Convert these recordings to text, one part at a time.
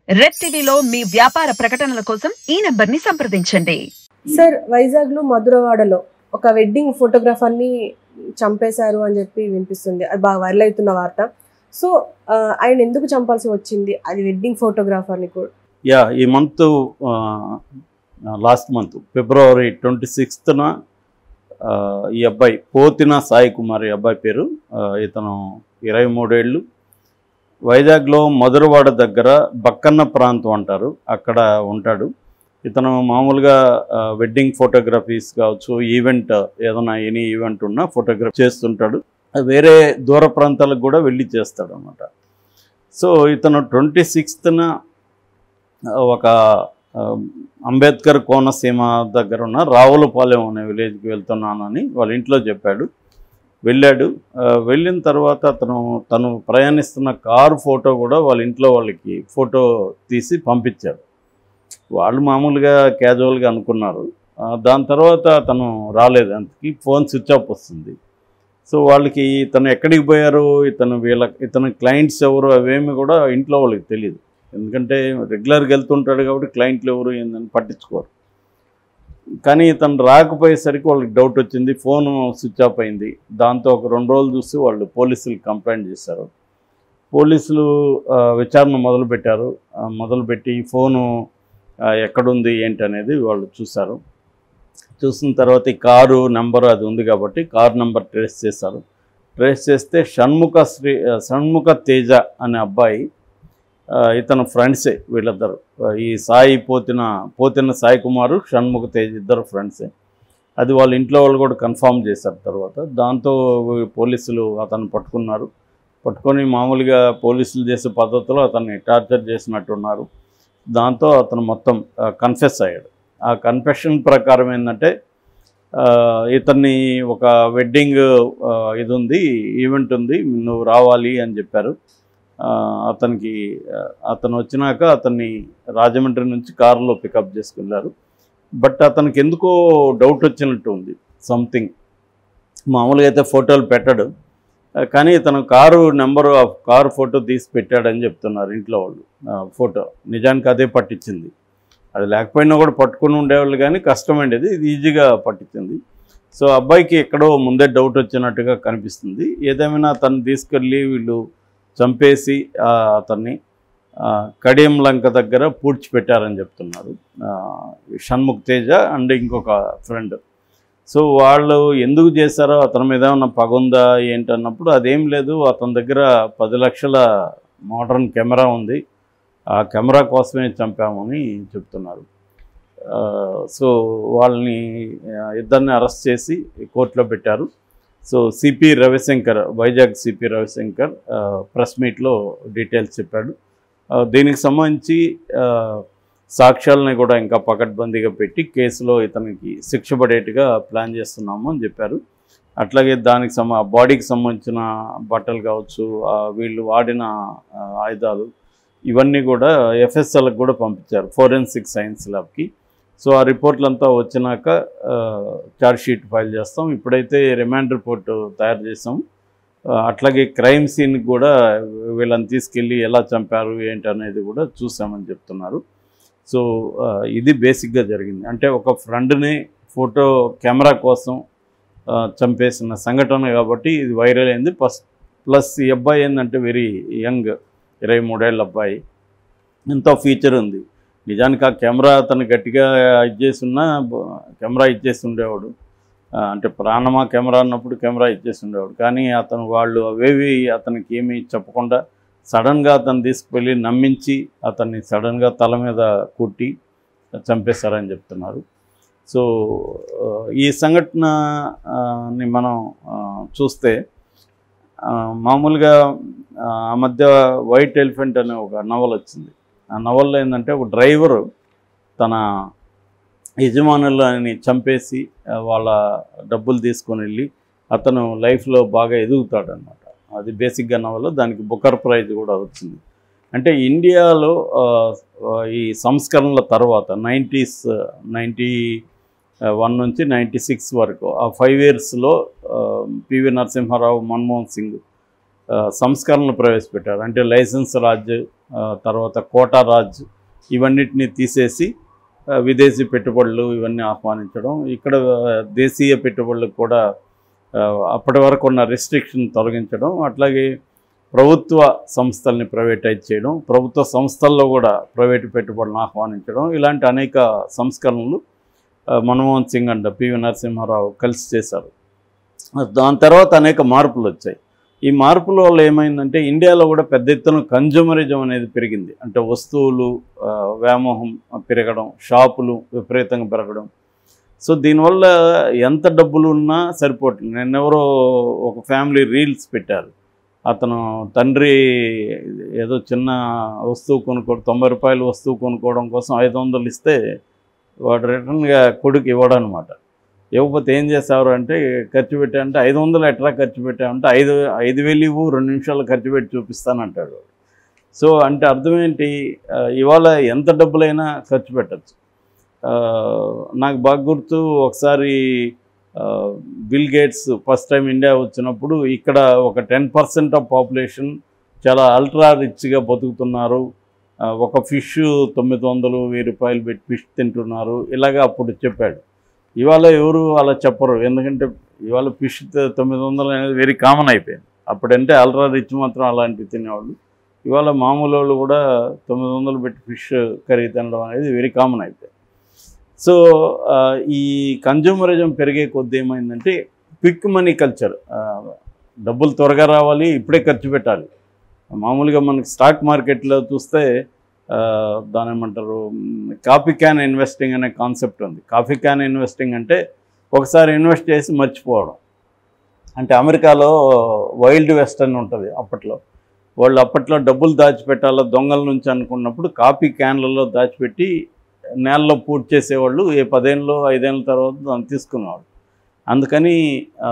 red టీవీలో మీ వ్యాపార ప్రకటనల కోసం ఈ నంబర్ ని సంప్రదించండి సార్ వైజాగ్ లో మధురవాడలో ఒక వెడ్డింగ్ ఫోటోగ్రాఫర్ ని చంపేశారు అని చెప్పి వినిపిస్తుంది అది బాగా వైరల్ అవుతున్న వార్త సో ఆ, ఆయన ఎందుకు చంపాల్సి వచ్చింది అది వెడ్డింగ్ ఫోటోగ్రాఫర్ ని కూడా యా ఈ month last month February twenty సిక్స్త్న ఈ అబ్బాయి పోతిన సాయి కుమార్ ఈ అబ్బాయి పేరు ఆ, ఇతను ఇరవై మూడేళ్ళు వైజాగ్లో మధురవాడ దగ్గర బక్కన్న ప్రాంతం అంటారు అక్కడ ఉంటాడు ఇతను మామూలుగా ఆ, వెడ్డింగ్ ఫోటోగ్రఫీస్ కావచ్చు ఈవెంట్ ఏదైనా ఎనీ ఈవెంట్ ఉన్నా ఫోటోగ్రఫీ చేస్తుంటాడు వేరే దూర ప్రాంతాలకు కూడా వెళ్ళి చేస్తాడు అనమాట సో ఇతను ట్వంటీ సిక్స్త్న ఒక ఆ, అంబేద్కర్ కోనసీమ దగ్గర ఉన్న రావులపాలెం అనే విలేజ్కి వెళ్తున్నానని వాళ్ళ ఇంట్లో చెప్పాడు వెళ్ళాడు ఆ, వెళ్ళిన తర్వాత అతను తను ప్రయాణిస్తున్న కారు ఫోటో కూడా వాళ్ళ ఇంట్లో వాళ్ళకి ఫోటో తీసి పంపించాడు వాళ్ళు మామూలుగా క్యాజువల్గా అనుకున్నారు ఆ, దాని తర్వాత తను రాలేదు అంతకి ఫోన్ స్విచ్ ఆఫ్ వస్తుంది సో వాళ్ళకి ఇతను ఎక్కడికి పోయారు ఇతను వీళ్ళ ఇతను క్లయింట్స్ ఎవరు అవేమి కూడా ఇంట్లో వాళ్ళకి తెలియదు ఎందుకంటే రెగ్యులర్గా వెళ్తుంటాడు కాబట్టి క్లయింట్లు ఎవరు ఏందని పట్టించుకోరు కానీ ఇతను రాకపోయేసరికి వాళ్ళకి డౌట్ వచ్చింది ఫోన్ స్విచ్ ఆఫ్ అయింది దాంతో ఒక రెండు రోజులు చూసి వాళ్ళు పోలీసులకు కంప్లైంట్ చేశారు పోలీసులు ఆ, విచారణ మొదలుపెట్టారు ఆ, మొదలుపెట్టి ఫోను ఆ, ఎక్కడుంది ఏంటి అనేది వాళ్ళు చూశారు చూసిన తర్వాత ఈ కారు నెంబర్ అది ఉంది కాబట్టి కారు నెంబర్ ట్రేస్ చేశారు ట్రేస్ చేస్తే షణ్ముఖ శ్రీ ఆ, షణ్ముఖ తేజ అనే అబ్బాయి ఆ, ఇతను ఫ్రెండ్సే వీళ్ళిద్దరు ఆ, ఈ సాయి పోతిన పోతిన సాయి కుమారు షణ్ముఖ తేజ్ ఇద్దరు ఫ్రెండ్సే అది వాళ్ళ ఇంట్లో వాళ్ళు కూడా కన్ఫామ్ చేశారు తర్వాత దాంతో పోలీసులు అతను పట్టుకున్నారు పట్టుకొని మామూలుగా పోలీసులు చేసే పద్ధతిలో అతన్ని టార్చర్ చేసినట్టున్నారు దాంతో అతను మొత్తం కన్ఫెస్ అయ్యాడు ఆ కన్ఫెషన్ ప్రకారం ఏంటంటే ఆ, ఇతన్ని ఒక వెడ్డింగ్ ఆ, ఇది ఉంది ఈవెంట్ ఉంది నువ్వు రావాలి అని చెప్పారు ఆ, అతనికి ఆ, అతను వచ్చినాక అతన్ని రాజమండ్రి నుంచి కారులో పికప్ చేసుకెళ్ళారు బట్ అతనికి ఎందుకో డౌట్ వచ్చినట్టు ఉంది సంథింగ్ మామూలుగా అయితే ఫోటోలు పెట్టడు ఆ, కానీ ఇతను కారు నెంబరు ఆ కారు ఫోటో తీసి పెట్టాడని చెప్తున్నారు ఇంట్లో వాళ్ళు ఆ, ఫోటో నిజానికి అదే పట్టించింది అది లేకపోయినా కూడా పట్టుకుని ఉండేవాళ్ళు కానీ కష్టమైండేది ఇది ఈజీగా పట్టించింది సో అబ్బాయికి ఎక్కడో ముందే డౌట్ వచ్చినట్టుగా కనిపిస్తుంది ఏదేమైనా తను తీసుకెళ్ళి వీళ్ళు చంపేసి ఆ, అతన్ని ఆ, కడియం లంక దగ్గర పూడ్చిపెట్టారని చెప్తున్నారు ఆ, షణ్ముఖ్ తేజ అండ్ ఇంకొక ఫ్రెండ్ సో వాళ్ళు ఎందుకు చేశారో అతని మీద ఏమన్నా పగుందా ఏంటన్నప్పుడు అదేం లేదు అతని దగ్గర పది లక్షల మోడర్న్ కెమెరా ఉంది ఆ కెమెరా కోసమే చంపామని చెప్తున్నారు ఆ, సో వాళ్ళని ఆ, ఇద్దరిని అరెస్ట్ చేసి కోర్టులో పెట్టారు so CP Ravishankar Vizag CP Ravishankar ఆ, ప్రెస్ మీట్లో డీటెయిల్స్ చెప్పాడు ఆ, దీనికి సంబంధించి ఆ, సాక్ష్యాలని కూడా ఇంకా పకడ్బందీగా పెట్టి కేసులో ఇతనికి శిక్ష పడేట్టుగా ప్లాన్ చేస్తున్నాము అని చెప్పారు అట్లాగే దానికి సంబ బాడీకి సంబంధించిన బట్టలు కావచ్చు ఆ, వీళ్ళు వాడిన ఆ, ఆయుధాలు ఇవన్నీ కూడా ఎఫ్ఎస్ఎల్కి కూడా పంపించారు ఫోరెన్సిక్ సైన్స్ ల్యాబ్కి సో ఆ రిపోర్ట్లంతా వచ్చినాక ఛార్జ్ షీట్ ఫైల్ చేస్తాం ఇప్పుడైతే రిమాండ్ రిపోర్ట్ తయారు చేసాం ఆ, అట్లాగే క్రైమ్ సీన్కి కూడా వీళ్ళని తీసుకెళ్ళి ఎలా చంపారు ఏంటి అనేది కూడా చూసామని చెప్తున్నారు సో ఆ, ఇది బేసిక్గా జరిగింది అంటే ఒక ఫ్రెండ్ని ఫోటో కెమెరా కోసం ఆ, చంపేసిన సంఘటన కాబట్టి ఇది వైరల్ అయింది ప్లస్ ప్లస్ ఈ అబ్బాయి ఏంటంటే వెరీ యంగ్ ఇరవై మూడేళ్ళ అబ్బాయి ఎంతో ఫీచర్ ఉంది నిజానికి ఆ కెమెరా అతను గట్టిగా ఇచ్చేసి ఉన్నా బ- కెమెరా ఇచ్చేసి ఉండేవాడు ఆ, అంటే ప్రాణమా కెమెరా అన్నప్పుడు కెమెరా ఇచ్చేసి ఉండేవాడు కానీ అతను వాళ్ళు అవేవి అతనికి ఏమీ చెప్పకుండా సడన్గా అతను తీసుకువెళ్ళి నమ్మించి అతన్ని సడన్గా తల మీద కొట్టి చంపేశారని చెప్తున్నారు సో ఆ, ఈ సంఘటన ఆ, ని మనం ఆ, చూస్తే ఆ, మామూలుగా ఆ ఆ మధ్య వైట్ ఎలిఫెంట్ అనే ఒక నవల వచ్చింది ఆ నవల్లో ఏంటంటే ఒక డ్రైవరు తన యజమానులని చంపేసి ఆ, వాళ్ళ డబ్బులు తీసుకొని వెళ్ళి అతను లైఫ్లో బాగా ఎదుగుతాడనమాట అది బేసిక్గా నవల దానికి బుకర్ ప్రైజ్ కూడా వచ్చింది అంటే ఇండియాలో ఆ, ఆ, ఈ సంస్కరణల తర్వాత నైంటీస్ నైంటీ వన్ నుంచి నైంటీ సిక్స్ వరకు ఆ ఫైవ్ ఇయర్స్లో పివి నరసింహారావు మన్మోహన్ సింగ్ ఆ, ఆ, సంస్కరణలు ప్రవేశపెట్టారు అంటే లైసెన్స్ రాజ్ ఆ, తర్వాత కోటా రాజ్ ఇవన్నిటిని తీసేసి ఆ, విదేశీ పెట్టుబడులు ఇవన్నీ ఆహ్వానించడం ఇక్కడ ఆ, దేశీయ పెట్టుబడులకు కూడా ఆ, అప్పటి వరకు ఉన్న రెస్ట్రిక్షన్ తొలగించడం అట్లాగే ప్రభుత్వ సంస్థల్ని ప్రైవేటైజ్ చేయడం ప్రభుత్వ సంస్థల్లో కూడా ప్రైవేటు పెట్టుబడులను ఆహ్వానించడం ఇలాంటి అనేక సంస్కరణలు ఆ, మన్మోహన్ సింగ్ అండ్ పివి నరసింహారావు కలిసి చేశారు దాని తర్వాత అనేక మార్పులు వచ్చాయి ఈ మార్పుల వల్ల ఏమైందంటే ఇండియాలో కూడా పెద్ద ఎత్తున కన్జ్యూమరిజం అనేది పెరిగింది అంటే వస్తువులు ఆ, వ్యామోహం పెరగడం షాపులు విపరీతంగా పెరగడం సో దీనివల్ల ఎంత డబ్బులు ఉన్నా సరిపోవట్లేదు నిన్నెవరో ఒక ఫ్యామిలీ రీల్స్ పెట్టారు అతను తండ్రి ఏదో చిన్న వస్తువు కొనుక్కోవడం తొంభై రూపాయల వస్తువు కొనుక్కోవడం కోసం ఐదు వందలు ఇస్తే వాడు రిటర్న్గా కొడుకు ఇవ్వడం అనమాట ఇవ్వకపోతే ఏం చేసేవారు అంటే ఖర్చు పెట్టామంటే ఐదు వందలు ఎట్లా ఖర్చు పెట్టామంటే ఐదు ఐదు వేలు ఇవ్వు రెండు నిమిషాలు ఖర్చు పెట్టి చూపిస్తానంటాడు సో అంటే అర్థం ఏంటి ఆ, ఇవాళ ఎంత డబ్బులైనా ఖర్చు పెట్టచ్చు నాకు బాగా గుర్తు ఒకసారి ఆ, Bill Gates first time India వచ్చినప్పుడు ఇక్కడ ఒక టెన్ పర్సెంట్ ఆఫ్ పాపులేషన్ చాలా అల్ట్రా రిచ్గా బతుకుతున్నారు ఆ, ఒక ఫిష్ తొమ్మిది వందలు వెయ్యి రూపాయలు పెట్టి ఫిష్ తింటున్నారు ఇలాగ అప్పుడు చెప్పాడు ఇవాళ ఎవరు అలా చెప్పరు ఎందుకంటే ఇవాళ ఫిష్ తొమ్మిది వందలు అనేది వెరీ కామన్ అయిపోయింది అప్పుడంటే అల్ట్రా రిచ్ మాత్రం అలాంటివి తినేవాళ్ళు ఇవాళ మామూలు వాళ్ళు కూడా తొమ్మిది వందలు పెట్టి ఫిష్ కర్రీ తినడం అనేది వెరీ కామన్ అయిపోయింది సో ఆ, ఈ కన్జ్యూమరిజం పెరిగే కొద్దీ ఏమైందంటే క్విక్ మనీ కల్చర్ డబ్బులు త్వరగా రావాలి ఇప్పుడే ఖర్చు పెట్టాలి మామూలుగా మనకి స్టాక్ మార్కెట్లో చూస్తే ఆ, దాని ఏమంటారు కాఫీ క్యాన్ ఇన్వెస్టింగ్ అనే కాన్సెప్ట్ ఉంది కాఫీ క్యాన్ ఇన్వెస్టింగ్ అంటే ఒకసారి ఇన్వెస్ట్ చేసి మర్చిపోవడం అంటే అమెరికాలో వైల్డ్ వెస్ట్ అని ఉంటుంది అప్పట్లో వాళ్ళు అప్పట్లో డబ్బులు దాచిపెట్టాలో దొంగల నుంచి అనుకున్నప్పుడు కాఫీ క్యాన్లలో దాచిపెట్టి నేలలో పూర్తి చేసేవాళ్ళు ఏ పదేళ్ళు ఐదేళ్ళ తర్వాత దాన్ని తీసుకునేవాళ్ళు అందుకని ఆ,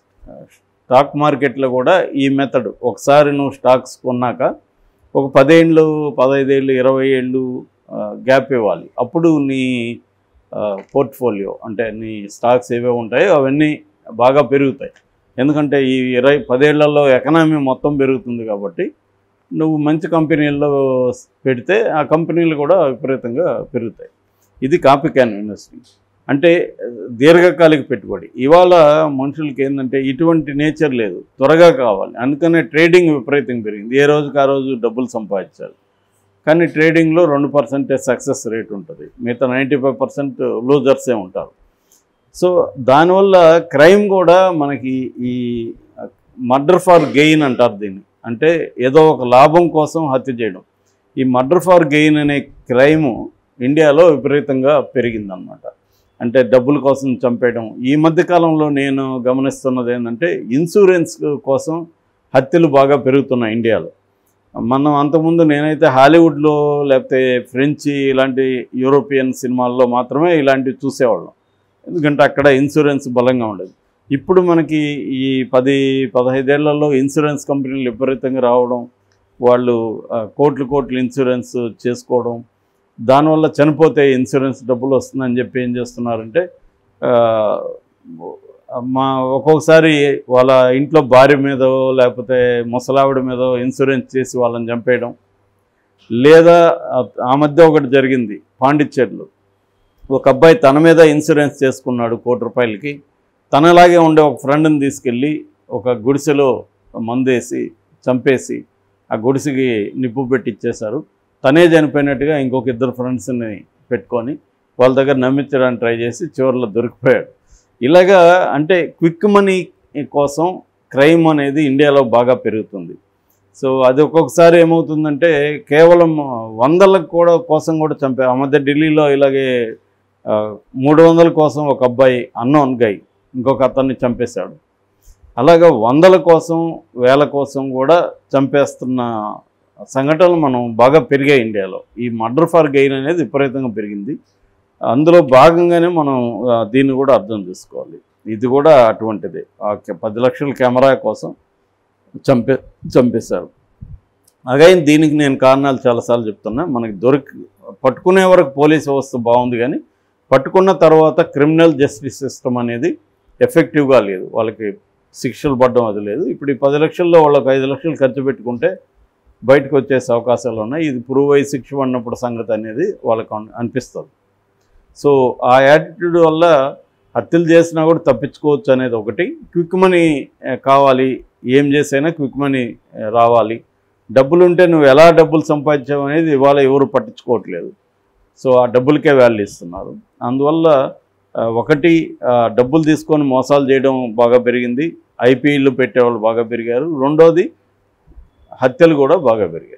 స్టాక్ మార్కెట్లో కూడా ఈ మెథడ్ ఒకసారి నువ్వు స్టాక్స్ కొన్నాక ఒక పదేళ్ళు పదహైదేళ్ళు ఇరవై ఏళ్ళు గ్యాప్ ఇవ్వాలి అప్పుడు నీ పోర్ట్ఫోలియో అంటే నీ స్టాక్స్ ఏవే ఉంటాయో అవన్నీ బాగా పెరుగుతాయి ఎందుకంటే ఈ ఇరవై పదేళ్లలో ఎకనామీ మొత్తం పెరుగుతుంది కాబట్టి నువ్వు మంచి కంపెనీల్లో పెడితే ఆ కంపెనీలు కూడా విపరీతంగా పెరుగుతాయి ఇది కాపీ క్యాన్ ఇన్వెస్టింగ్ అంటే దీర్ఘకాలిక పెట్టుబడి ఇవాళ మనుషులకి ఏంటంటే ఇటువంటి నేచర్ లేదు త్వరగా కావాలి అందుకనే ట్రేడింగ్ విపరీతంగా పెరిగింది ఏ రోజుకి ఆ రోజు డబ్బులు సంపాదించాలి కానీ ట్రేడింగ్లో రెండు పర్సెంటేజ్ సక్సెస్ రేట్ ఉంటుంది మిగతా నైంటీ ఫైవ్ పర్సెంట్ లూజర్సే ఉంటారు సో దానివల్ల క్రైమ్ కూడా మనకి ఈ మర్డర్ ఫార్ గెయిన్ అంటారు దీన్ని అంటే ఏదో ఒక లాభం కోసం హత్య చేయడం ఈ మర్డర్ ఫార్ గెయిన్ అనే క్రైమ్ ఇండియాలో విపరీతంగా పెరిగిందనమాట అంటే డబ్బుల కోసం చంపేయడం ఈ మధ్య కాలంలో నేను గమనిస్తున్నది ఏంటంటే ఇన్సూరెన్స్ కోసం హత్యలు బాగా పెరుగుతున్నాయి ఇండియాలో మనం అంతకుముందు నేనైతే హాలీవుడ్లో లేకపోతే ఫ్రెంచ్ ఇలాంటి యూరోపియన్ సినిమాల్లో మాత్రమే ఇలాంటివి చూసేవాళ్ళం ఎందుకంటే అక్కడ ఇన్సూరెన్స్ బలంగా ఉండేది ఇప్పుడు మనకి ఈ పది పదహైదేళ్లలో ఇన్సూరెన్స్ కంపెనీలు విపరీతంగా రావడం వాళ్ళు ఆ, కోట్లు కోట్లు ఇన్సూరెన్స్ చేసుకోవడం దానివల్ల చనిపోతే ఇన్సూరెన్స్ డబ్బులు వస్తుందని చెప్పి ఏం చేస్తున్నారంటే ఆ, మా ఒక్కొక్కసారి వాళ్ళ ఇంట్లో భార్య మీదో లేకపోతే ముసలావిడ మీదో ఇన్సూరెన్స్ చేసి వాళ్ళని చంపేయడం లేదా ఆ- ఆ మధ్య ఒకటి జరిగింది పాండిచ్చేరిలో ఒక అబ్బాయి తన మీద ఇన్సూరెన్స్ చేసుకున్నాడు కోటి రూపాయలకి తనలాగే ఉండే ఒక ఫ్రెండ్ని తీసుకెళ్ళి ఒక గుడిసెలో మందేసి చంపేసి ఆ గుడిసెకి నిప్పు పెట్టి ఇచ్చేశారు తనే చనిపోయినట్టుగా ఇంకొక ఇద్దరు ఫ్రెండ్స్ని పెట్టుకొని వాళ్ళ దగ్గర నమ్మించడానికి ట్రై చేసి చివరిలో దొరికిపోయాడు ఇలాగా అంటే క్విక్ మనీ కోసం క్రైమ్ అనేది ఇండియాలో బాగా పెరుగుతుంది సో అది ఒక్కొక్కసారి ఏమవుతుందంటే కేవలం వందలకు కూడా కోసం కూడా చంపే ఆ మధ్య ఢిల్లీలో ఇలాగే ఆ, మూడు వందల కోసం ఒక అబ్బాయి అన్నోన్ గై ఇంకొక అతన్ని చంపేశాడు అలాగా వందల కోసం వేల కోసం కూడా చంపేస్తున్న సంఘటనలు మనం బాగా పెరిగాయి ఇండియాలో ఈ మర్డర్ ఫర్ గెయిన్ అనేది విపరీతంగా పెరిగింది అందులో భాగంగానే మనం ఆ, దీన్ని కూడా అర్థం చేసుకోవాలి ఇది కూడా అటువంటిదే ఆ కె- పది లక్షల కెమెరా కోసం చంపే చంపేశారు అగైన్ దీనికి నేను కారణాలు చాలాసార్లు చెప్తున్నా మనకి దొరికి పట్టుకునే వరకు పోలీస్ వ్యవస్థ బాగుంది కానీ పట్టుకున్న తర్వాత క్రిమినల్ జస్టిస్ సిస్టమ్ అనేది ఎఫెక్టివ్గా లేదు వాళ్ళకి శిక్షలు పడడం అది లేదు ఇప్పుడు ఈ పది లక్షల్లో వాళ్ళకి ఐదు లక్షలు ఖర్చు పెట్టుకుంటే బయటకు వచ్చేసే అవకాశాలు ఉన్నాయి ఇది ప్రూవ్ అయ్యి శిక్ష పడినప్పుడు సంగతి అనేది వాళ్ళకు అన్- అనిపిస్తుంది సో ఆ యాటిట్యూడ్ వల్ల హత్యలు చేసినా కూడా తప్పించుకోవచ్చు అనేది ఒకటి క్విక్ మనీ ఆ, కావాలి ఏం చేసైనా క్విక్ మనీ ఆ, రావాలి డబ్బులు ఉంటే నువ్వు ఎలా డబ్బులు సంపాదించావు అనేది ఇవాళ ఎవరు పట్టించుకోవట్లేదు సో ఆ డబ్బులకే వాల్యూ ఇస్తున్నారు అందువల్ల ఆ, ఒకటి ఆ, డబ్బులు తీసుకొని మోసాలు చేయడం బాగా పెరిగింది ఐపీఎల్ పెట్టేవాళ్ళు బాగా పెరిగారు రెండోది హత్యలు కూడా బాగా పెరిగాయి